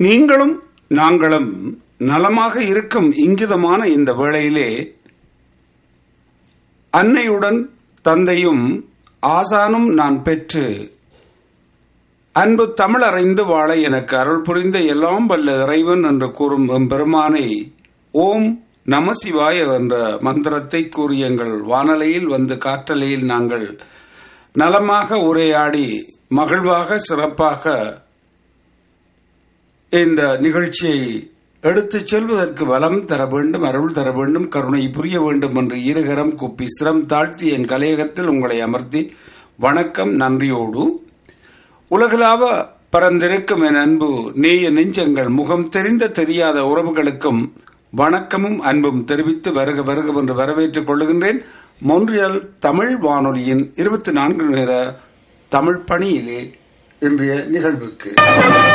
நீங்களும் நாங்களும் நலமாக இருக்கும் இங்கிதமான இந்த வேளையிலே அன்னையுடன் தந்தையும் ஆசானும் நான் பெற்று அன்பு தமிழ் அறிந்து வாழ எனக்கு அருள் புரிந்த எல்லாம் வல்ல இறைவன் என்று கூறும் எம்பெருமானை ஓம் நமசிவாய என்ற மந்திரத்தை கூறி எங்கள் வானலையில் வந்து காற்றலையில் நாங்கள் நலமாக உரையாடி மகிழ்வாக சிறப்பாக இந்த நிகழ்ச்சியை எடுத்துச் செல்வதற்கு வளம் தர வேண்டும் அருள் தர வேண்டும் கருணை புரிய வேண்டும் என்று இருகரம் கூப்பி சிரம் தாழ்த்தி என் கலையகத்தில் உங்களை அமர்த்தி வணக்கம் நன்றியோடு உலகளாவ பரந்திருக்கும் என் அன்பு நேய நெஞ்சங்கள் முகம் தெரிந்த தெரியாத உறவுகளுக்கும் வணக்கமும் அன்பும் தெரிவித்து வருக வருக என்று வரவேற்றுக் கொள்ளுகின்றேன் மொன்றியல் தமிழ் வானொலியின் இருபத்தி நான்கு நேர தமிழ் பணியிலே இன்றைய நிகழ்வுக்கு